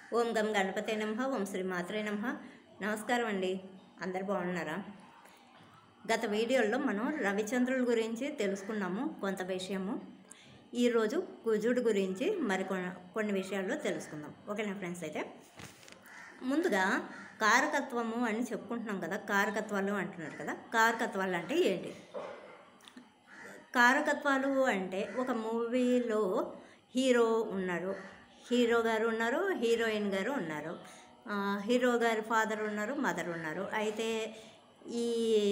ఓం గం గణపతే నమ ఓం శ్రీ మాత్రే నమ నమస్కారం అండి అందరు బాగున్నారా గత వీడియోలో మనం రవిచంద్రుల గురించి తెలుసుకున్నాము కొంత విషయము ఈరోజు కుజుడు గురించి మరికొన్ని కొన్ని విషయాల్లో తెలుసుకుందాం ఓకేనా ఫ్రెండ్స్ అయితే ముందుగా కారకత్వము అని చెప్పుకుంటున్నాం కదా కారకత్వాలు అంటున్నారు కదా కారకత్వాలు అంటే ఏంటి కారకత్వాలు అంటే ఒక మూవీలో హీరో ఉన్నారు హీరో గారు ఉన్నారు హీరోయిన్ గారు ఉన్నారు ఆ, హీరో గారి ఫాదర్ ఉన్నారు మదర్ ఉన్నారు అయితే ఈ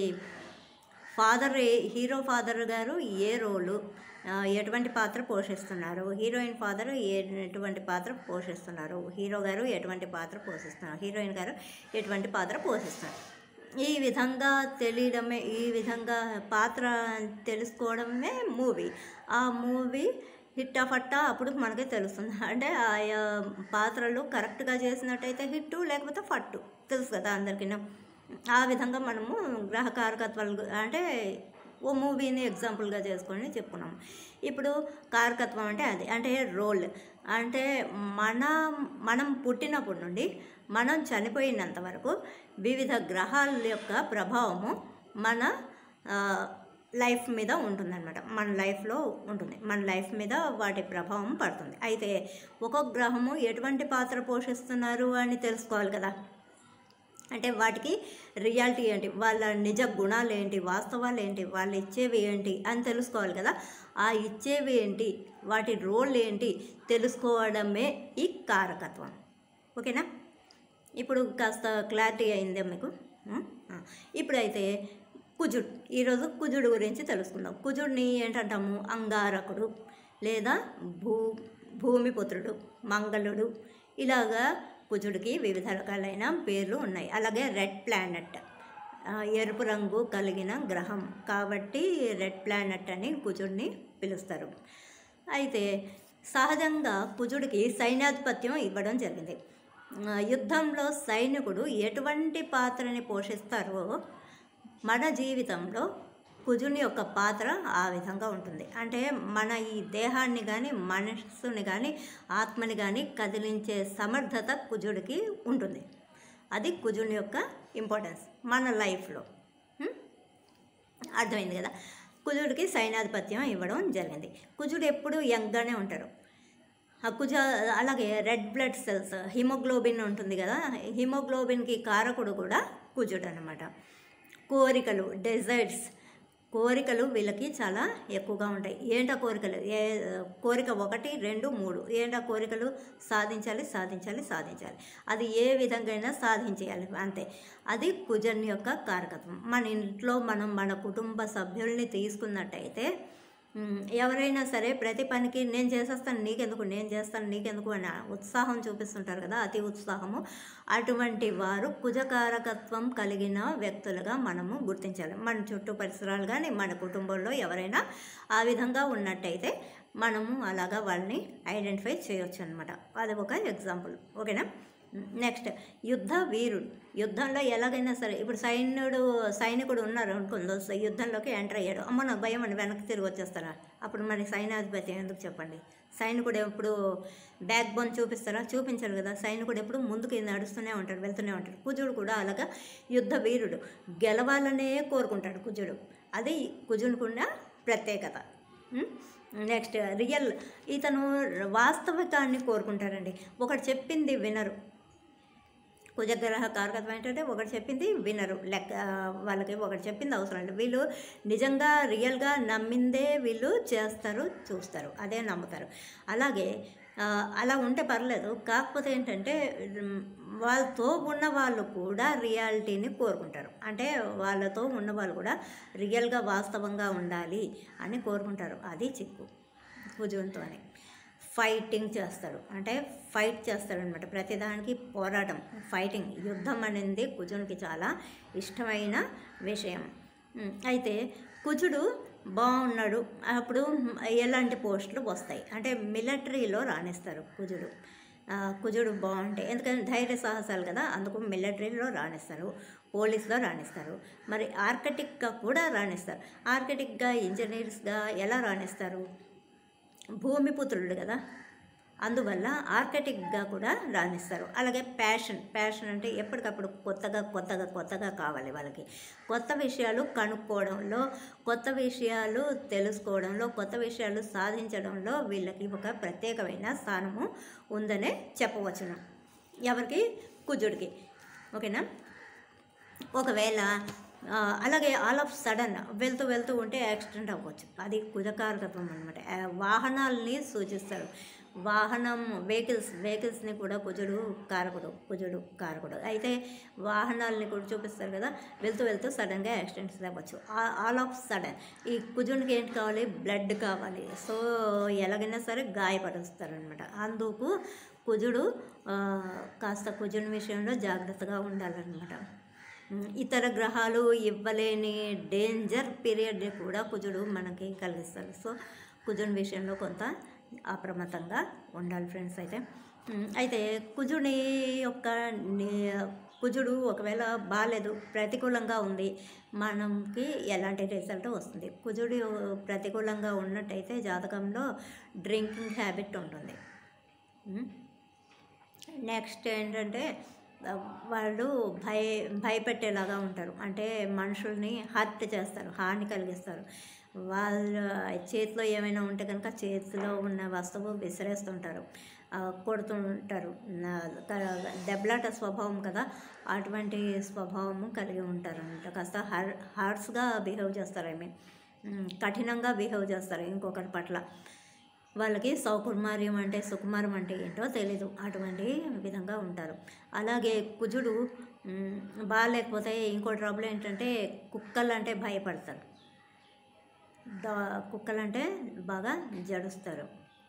ఫాదర్ ఏ- హీరో ఫాదర్ గారు ఏ రోలు ఆ, ఎటువంటి పాత్ర పోషిస్తున్నారు హీరోయిన్ ఫాదర్ ఏ- ఎటువంటి పాత్ర పోషిస్తున్నారు హీరో గారు ఎటువంటి పాత్ర పోషిస్తున్నారు హీరోయిన్ గారు ఎటువంటి పాత్ర పోషిస్తున్నారు ఈ విధంగా తెలియడమే ఈ విధంగా పాత్ర తెలుసుకోవడమే మూవీ ఆ మూవీ హిట్ అఫట్టా అప్పుడు మనకి తెలుస్తుంది అంటే ఆయా పాత్రలు కరెక్ట్గా చేసినట్టయితే హిట్టు లేకపోతే ఫట్టు తెలుసు కదా అందరికీ ఆ విధంగా మనము గ్రహ కారకత్వాలు గు- అంటే ఓ మూవీని ఎగ్జాంపుల్గా చేసుకొని చెప్పుకున్నాం ఇప్పుడు కారకత్వం అంటే అది అంటే రోల్ అంటే మన మనం పుట్టినప్పటి నుండి మనం చనిపోయినంత వరకు వివిధ గ్రహాల యొక్క ప్రభావము మన ఆ, లైఫ్ మీద ఉంటుందన్నమాట మన లైఫ్లో ఉంటుంది మన లైఫ్ మీద వాటి ప్రభావం పడుతుంది అయితే ఒక్కొక్క గ్రహము ఎటువంటి పాత్ర పోషిస్తున్నారు అని తెలుసుకోవాలి కదా అంటే వాటికి రియాలిటీ ఏంటి వాళ్ళ నిజ గుణాలు ఏంటి వాస్తవాలు ఏంటి వాళ్ళు ఇచ్చేవి ఏంటి అని తెలుసుకోవాలి కదా ఆ ఇచ్చేవి ఏంటి వాటి రోల్ ఏంటి తెలుసుకోవడమే ఈ కారకత్వం ఓకేనా ఇప్పుడు కాస్త క్లారిటీ అయిందా మీకు ఉం? ఆ. ఇప్పుడైతే కుజుడు ఈరోజు కుజుడు గురించి తెలుసుకుందాం కుజుడిని ఏంటంటాము అంగారకుడు లేదా భూ భూమిపుత్రుడు మంగళుడు ఇలాగా కుజుడికి వివిధ రకాలైన పేర్లు ఉన్నాయి అలాగే రెడ్ ప్లానెట్ ఆ, ఎరుపు రంగు కలిగిన గ్రహం కాబట్టి రెడ్ ప్లానెట్ అని కుజుడిని పిలుస్తారు అయితే సహజంగా కుజుడికి సైన్యాధిపత్యం ఇవ్వడం జరిగింది ఆ, యుద్ధంలో సైనికుడు ఎటువంటి పాత్రని పోషిస్తారో మన జీవితంలో కుజుని యొక్క పాత్ర ఆ విధంగా ఉంటుంది అంటే మన ఈ దేహాన్ని కానీ మనస్సుని కానీ ఆత్మని కానీ కదిలించే సమర్థత కుజుడికి ఉంటుంది అది కుజుని యొక్క ఇంపార్టెన్స్ మన లైఫ్లో ఉం? అర్థమైంది కదా కుజుడికి సైన్యాధిపత్యం ఇవ్వడం జరిగింది కుజుడు ఎప్పుడు యంగ్గానే ఉంటారు ఆ కుజ అలాగే రెడ్ బ్లడ్ సెల్స్ హిమోగ్లోబిన్ ఉంటుంది కదా హిమోగ్లోబిన్కి కారకుడు కూడా కుజుడు అనమాట కోరికలు డెజర్ట్స్ కోరికలు వీళ్ళకి చాలా ఎక్కువగా ఉంటాయి ఏంటా కోరికలు ఏ కోరిక ఒకటి రెండు మూడు ఏంటా కోరికలు సాధించాలి సాధించాలి సాధించాలి అది ఏ విధంగా సాధించేయాలి అంతే అది కుజన్ యొక్క కారకత్వం మన ఇంట్లో మనం మన కుటుంబ సభ్యుల్ని తీసుకున్నట్టయితే మ్, ఎవరైనా సరే ప్రతి పనికి నేను చేసేస్తాను నీకెందుకు నేను చేస్తాను నీకెందుకు అని ఉత్సాహం చూపిస్తుంటారు కదా అతి ఉత్సాహము అటువంటి వారు కుజకారకత్వం కలిగిన వ్యక్తులుగా మనము గుర్తించాలి మన చుట్టూ పరిసరాలు కానీ మన కుటుంబంలో ఎవరైనా ఆ విధంగా ఉన్నట్టయితే మనము అలాగా వాళ్ళని ఐడెంటిఫై చేయొచ్చు అనమాట అది ఒక ఎగ్జాంపుల్ ఓకేనా నెక్స్ట్ యుద్ధ వీరుడు యుద్ధంలో ఎలాగైనా సరే ఇప్పుడు సైన్యుడు సైనికుడు ఉన్నారు అనుకుందో స- యుద్ధంలోకి ఎంటర్ అయ్యాడు అమ్మ నాకు భయం అని వెనక్కి తిరిగి వచ్చేస్తారా అప్పుడు మరి సైన్యాధిపతి ఎందుకు చెప్పండి సైనికుడు ఎప్పుడు బ్యాక్ బోన్ చూపిస్తారా చూపించరు కదా సైనికుడు ఎప్పుడు ముందుకు నడుస్తూనే ఉంటాడు వెళ్తూనే ఉంటాడు కుజుడు కూడా అలాగా యుద్ధ వీరుడు గెలవాలనే కోరుకుంటాడు కుజుడు అది కుజునికున్న ప్రత్యేకత ఉం? నెక్స్ట్ రియల్ ఇతను వాస్తవికాన్ని కోరుకుంటారండి ఒకటి చెప్పింది వినరు కుజగ్రహ కారకత్వం ఏంటంటే ఒకటి చెప్పింది వినరు లెక్క వాళ్ళకి ఒకటి చెప్పింది అవసరం లేదు వీళ్ళు నిజంగా రియల్గా నమ్మిందే వీళ్ళు చేస్తారు చూస్తారు అదే నమ్ముతారు అలాగే ఆ, అలా ఉంటే పర్లేదు కాకపోతే ఏంటంటే ఉమ్, వాళ్ళతో ఉన్న వాళ్ళు కూడా రియాలిటీని కోరుకుంటారు అంటే వాళ్ళతో ఉన్న వాళ్ళు కూడా రియల్గా వాస్తవంగా ఉండాలి అని కోరుకుంటారు అది చిక్కు కుజునితో అని ఫైటింగ్ చేస్తాడు అంటే ఫైట్ చేస్తాడు అనమాట ప్రతిదానికి పోరాటం ఫైటింగ్ యుద్ధం అనేది కుజునికి చాలా ఇష్టమైన విషయం ఉమ్, అయితే కుజుడు బాగున్నాడు అప్పుడు ఎలాంటి పోస్టులు వస్తాయి అంటే మిలిటరీలో రాణిస్తారు కుజుడు ఆ, కుజుడు బాగుంటే ఎందుకంటే ధైర్య సాహసాలు కదా అందుకు మిలిటరీలో రాణిస్తారు పోలీస్లో రాణిస్తారు మరి ఆర్కిటెక్ట్గా కూడా రాణిస్తారు ఆర్కిటెక్ట్గా ఇంజనీర్స్గా ఎలా రాణిస్తారు భూమిపుత్రుడు కదా అందువల్ల ఆర్కటిక్గా కూడా రాణిస్తారు అలాగే ప్యాషన్ ప్యాషన్ అంటే ఎప్పటికప్పుడు కొత్తగా కొత్తగా కొత్తగా కావాలి వాళ్ళకి కొత్త విషయాలు కనుక్కోవడంలో కొత్త విషయాలు తెలుసుకోవడంలో కొత్త విషయాలు సాధించడంలో వీళ్ళకి ఒక ప్రత్యేకమైన స్థానము ఉందనే చెప్పవచ్చును ఎవరికి కుజుడికి ఓకేనా ఒకవేళ ఆ, అలాగే ఆల్ ఆఫ్ సడన్ వెళ్తూ వెళ్తూ ఉంటే యాక్సిడెంట్ అవ్వచ్చు అది కుజకారకత్వం అనమాట వాహనాలని సూచిస్తారు వాహనం వెహికల్స్ వెహికల్స్ని కూడా కుజుడు కారకుడు కుజుడు కారకుడు అయితే వాహనాలని కూడా చూపిస్తారు కదా వెళ్తూ వెళ్తూ సడన్గా యాక్సిడెంట్స్ అవ్వచ్చు ఆల్ ఆఫ్ సడన్ ఈ కుజుడికి ఏంటి కావాలి బ్లడ్ కావాలి సో ఎలాగైనా సరే గాయపరుస్తారనమాట అందుకు కుజుడు ఆ, కాస్త కుజుని విషయంలో జాగ్రత్తగా ఉండాలన్నమాట ఉమ్, ఇతర గ్రహాలు ఇవ్వలేని డేంజర్ పీరియడ్ కూడా కుజుడు మనకి కలిగిస్తారు సో కుజుని విషయంలో కొంత అప్రమత్తంగా ఉండాలి ఫ్రెండ్స్ అయితే ఉమ్, అయితే కుజుని యొక్క ని- కుజుడు ఒకవేళ బాగాలేదు ప్రతికూలంగా ఉంది మనకి ఎలాంటి రిజల్ట్ వస్తుంది కుజుడు ప్రతికూలంగా ఉన్నట్టయితే జాతకంలో డ్రింకింగ్ హ్యాబిట్ ఉంటుంది ఉమ్. నెక్స్ట్ ఏంటంటే ఆ, వాళ్ళు భయ భయపెట్టేలాగా ఉంటారు అంటే మనుషుల్ని హర్ట్ చేస్తారు హాని కలిగిస్తారు వాళ్ళ చేతిలో ఏమైనా ఉంటే కనుక చేతిలో ఉన్న వస్తువు విసిరేస్తుంటారు ఆ, కొడుతుంటారు నా- క- దెబ్బలాట స్వభావం కదా అటువంటి స్వభావము కలిగి ఉంటారు అనమాట కాస్త హర్ హార్స్గా బిహేవ్ చేస్తారు ఐ మీన్ కఠినంగా బిహేవ్ చేస్తారు ఇంకొకరి పట్ల వాళ్ళకి సౌకుమార్యం అంటే సుకుమారం అంటే ఏంటో తెలీదు అటువంటి విధంగా ఉంటారు అలాగే కుజుడు మ్, బాగాలేకపోతే ఇంకో ట్రబుల్ ఏంటంటే కుక్కలు అంటే భయపడతారు దా కుక్కలంటే బాగా జడుస్తారు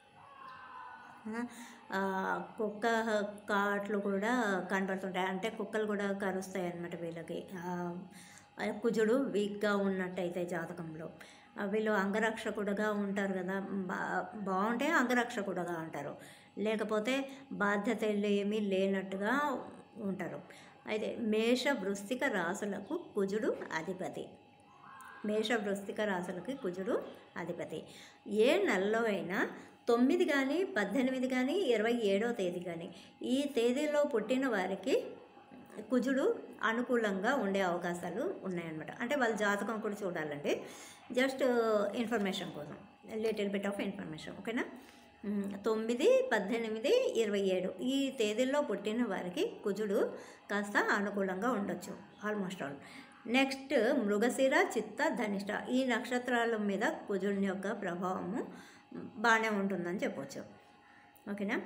ఆ, కుక్క కాట్లు కూడా కనబడుతుంటాయి అంటే కుక్కలు కూడా కరుస్తాయి అన్నమాట వీళ్ళకి ఆ, ఆ కుజుడు వీక్గా ఉన్నట్టయితే జాతకంలో ఆ, వీళ్ళు అంగరక్షకుడుగా ఉంటారు కదా బా బాగుంటే అంగరక్షకుడుగా ఉంటారు లేకపోతే బాధ్యతలు ఏమీ లేనట్టుగా ఉంటారు అయితే మేష వృశ్చిక రాసులకు కుజుడు అధిపతి మేష వృశ్చిక రాశులకి కుజుడు అధిపతి ఏ నెలలో అయినా తొమ్మిది కానీ పద్దెనిమిది కానీ ఇరవై ఏడో తేదీ కానీ ఈ తేదీలో పుట్టిన వారికి కుజుడు అనుకూలంగా ఉండే అవకాశాలు ఉన్నాయన్నమాట అంటే వాళ్ళ జాతకం కూడా చూడాలండి జస్ట్ ఇన్ఫర్మేషన్ కోసం లిటిల్ బిట్ ఆఫ్ ఇన్ఫర్మేషన్ ఓకేనా మ్, తొమ్మిది పద్దెనిమిది ఇరవై ఏడు ఈ తేదీల్లో పుట్టిన వారికి కుజుడు కాస్త అనుకూలంగా ఉండొచ్చు ఆల్మోస్ట్ ఆల్ నెక్స్ట్ మృగశిర చిత్త ధనిష్ట ఈ నక్షత్రాల మీద కుజుడిని యొక్క ప్రభావము బాగానే ఉంటుందని చెప్పొచ్చు ఓకేనా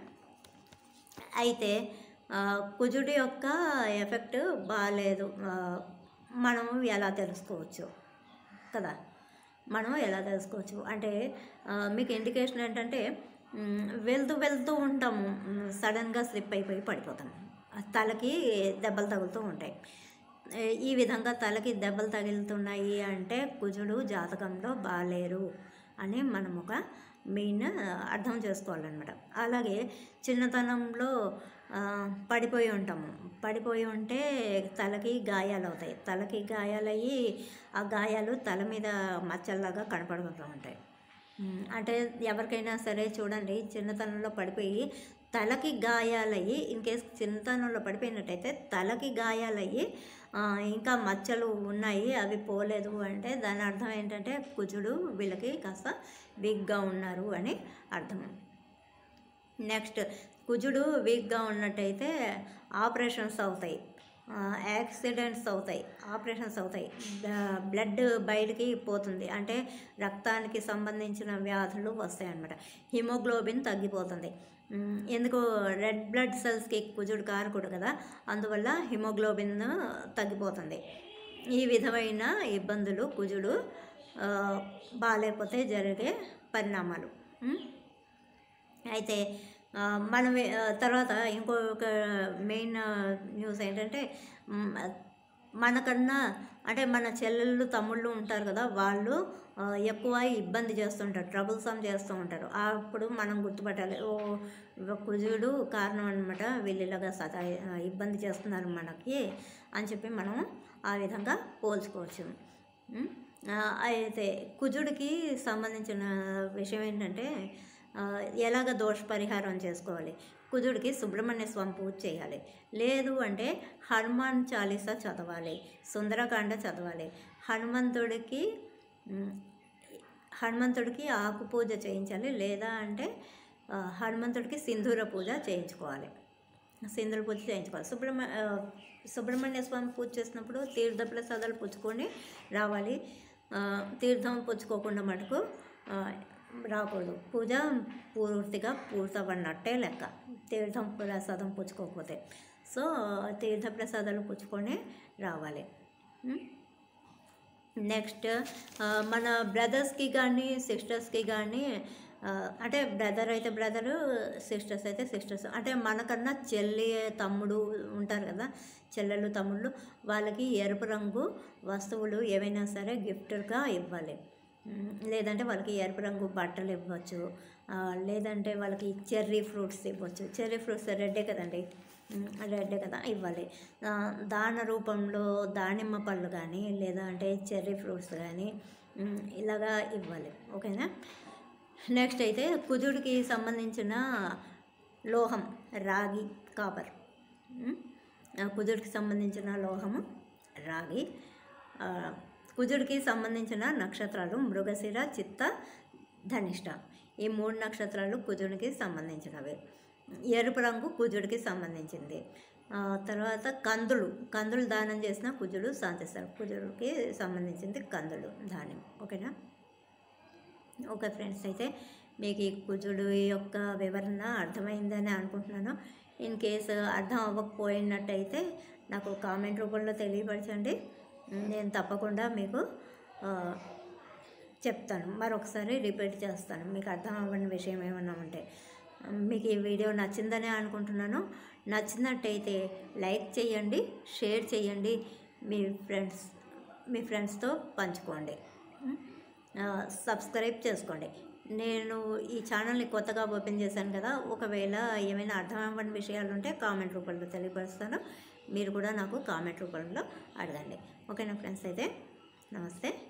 అయితే ఆ, కుజుడి యొక్క ఎఫెక్ట్ బాగాలేదు ఆ, మనం ఎలా తెలుసుకోవచ్చు కదా మనం ఎలా తెలుసుకోవచ్చు అంటే ఆ, మీకు ఇండికేషన్ ఏంటంటే మ్, వెళ్తూ వెళ్తూ ఉంటాము సడన్గా స్లిప్ అయిపోయి పడిపోతాం ఆ తలకి దెబ్బలు తగులుతూ ఉంటాయి ఏ, ఈ విధంగా తలకి దెబ్బలు తగులుతున్నాయి అంటే కుజుడు జాతకంలో బాగాలేరు అని మనం ఒక మెయిన్ అర్థం చేసుకోవాలన్నమాట అలాగే చిన్నతనంలో ఆ, పడిపోయి ఉంటాము పడిపోయి ఉంటే తలకి గాయాలు అవుతాయి తలకి గాయాలయ్యి ఆ గాయాలు తల మీద మచ్చల్లాగా కనపడుతూ ఉంటాయి ఉమ్, అంటే ఎవరికైనా సరే చూడండి చిన్నతనంలో పడిపోయి తలకి గాయాలయ్యి ఇన్ కేస్ చిన్నతనంలో పడిపోయినట్టయితే తలకి గాయాలయ్యి ఆ, ఇంకా మచ్చలు ఉన్నాయి అవి పోలేదు అంటే దాని అర్థం ఏంటంటే కుజుడు వీళ్ళకి కాస్త వీక్గా ఉన్నారు అని అర్థం నెక్స్ట్ కుజుడు వీక్గా ఉన్నట్టయితే ఆపరేషన్స్ అవుతాయి ఆ, యాక్సిడెంట్స్ అవుతాయి ఆపరేషన్స్ అవుతాయి బ- బ్లడ్ బయటికి పోతుంది అంటే రక్తానికి సంబంధించిన వ్యాధులు వస్తాయి అన్నమాట హిమోగ్లోబిన్ తగ్గిపోతుంది ఉమ్, ఎందుకు రెడ్ బ్లడ్ సెల్స్కి కుజుడు కారకుడు కదా అందువల్ల హిమోగ్లోబిన్ తగ్గిపోతుంది ఈ విధమైన ఇబ్బందులు కుజుడు ఆ, బాగాలేకపోతే జరిగే పరిణామాలు ఉమ్. అయితే ఆ, మనం ఏ- ఆ, తర్వాత ఇంకొక మెయిన్ న్యూస్ ఏంటంటే మ్, మనకన్నా అంటే మన చెల్లెళ్ళు తమ్ముళ్ళు ఉంటారు కదా వాళ్ళు ఆ, ఎక్కువ ఇబ్బంది చేస్తుంటారు ట్రబుల్సమ్ చేస్తూ ఉంటారు అప్పుడు మనం గుర్తుపట్టాలి ఓ కుజుడు కారణం అనమాట వీళ్ళు ఇలాగా సతా ఇబ్బంది చేస్తున్నారు మనకి అని చెప్పి మనం ఆ విధంగా పోల్చుకోవచ్చు ఉమ్, ఆ, అయితే కుజుడికి సంబంధించిన విషయం ఏంటంటే ఆ, ఎలాగ దోష పరిహారం చేసుకోవాలి కుజుడికి సుబ్రహ్మణ్య స్వామి పూజ చేయాలి లేదు అంటే హనుమాన్ చాలీసా చదవాలి సుందరకాండ చదవాలి హనుమంతుడికి మ్, హనుమంతుడికి ఆకు పూజ చేయించాలి లేదా అంటే ఆ, హనుమంతుడికి సింధూర పూజ చేయించుకోవాలి సింధూర పూజ చేయించుకోవాలి సుబ్రహ్మ ఆ, సుబ్రహ్మణ్య స్వామి పూజ చేసినప్పుడు తీర్థ ప్రసాదాలు పుచ్చుకొని రావాలి ఆ, తీర్థం పుచ్చుకోకుండా మటుకు ఆ, రాకూడదు పూజ పూర్తిగా పూర్తవన్నట్టే లెక్క తీర్థం ప్రసాదం పుచ్చుకోకపోతే సో తీర్థ ప్రసాదాలు పుచ్చుకొని రావాలి ఉం? నెక్స్ట్ ఆ, మన బ్రదర్స్కి కానీ సిస్టర్స్కి కానీ ఆ, అంటే బ్రదర్ అయితే బ్రదరు సిస్టర్స్ అయితే సిస్టర్స్ అంటే మనకన్నా చెల్లి తమ్ముడు ఉంటారు కదా చెల్లెలు తమ్ముళ్ళు వాళ్ళకి ఎరుపు రంగు వస్తువులు ఏవైనా సరే గిఫ్ట్గా ఇవ్వాలి ఉమ్, లేదంటే వాళ్ళకి ఎరుపు రంగు బట్టలు ఇవ్వచ్చు ఆ, లేదంటే వాళ్ళకి చెర్రీ ఫ్రూట్స్ ఇవ్వచ్చు చెర్రీ ఫ్రూట్స్ రెడ్డే కదండి ఉమ్, రెడ్డే కదా ఇవ్వాలి ఆ, దాన రూపంలో దానిమ్మ పళ్ళు కానీ లేదా అంటే చెర్రీ ఫ్రూట్స్ కానీ ఉమ్, ఇలాగా ఇవ్వాలి ఓకేనా నెక్స్ట్ అయితే కుజుడికి సంబంధించిన లోహం రాగి కాపర్ ఉమ్, ఆ కుజుడికి సంబంధించిన లోహము రాగి ఆ, కుజుడికి సంబంధించిన నక్షత్రాలు మృగశిర చిత్త ధనిష్ట ఈ మూడు నక్షత్రాలు కుజుడికి సంబంధించినవి ఎరుపు రంగు కుజుడికి సంబంధించింది ఆ, తర్వాత కందులు కందులు దానం చేసిన కుజుడు శాంతిస్తారు కుజుడికి సంబంధించింది కందులు ధాన్యం ఓకేనా ఓకే ఫ్రెండ్స్ అయితే మీకు ఈ కుజుడు యొక్క వివరణ అర్థమైందని అనుకుంటున్నాను ఇన్ కేసు అర్థం అవ్వకపోయినట్టయితే నాకు కామెంట్ రూపంలో తెలియపరచండి నేను తప్పకుండా మీకు ఆ, చెప్తాను మరొకసారి రిపీట్ చేస్తాను మీకు అర్థం అవ్వని విషయం ఏమైనా ఉంటే మీకు ఈ వీడియో నచ్చిందనే అనుకుంటున్నాను నచ్చినట్టయితే లైక్ చేయండి షేర్ చేయండి మీ ఫ్రెండ్స్ మీ ఫ్రెండ్స్తో పంచుకోండి ఆ, సబ్స్క్రైబ్ చేసుకోండి నేను ఈ ఛానల్ని కొత్తగా ఓపెన్ చేశాను కదా ఒకవేళ ఏమైనా అర్థం అవ్వని విషయాలు ఉంటే కామెంట్ రూపంలో తెలియపరుస్తాను మీరు కూడా నాకు కామెంట్ రూపంలో అడగండి ఓకేనా ఫ్రెండ్స్ అయితే నమస్తే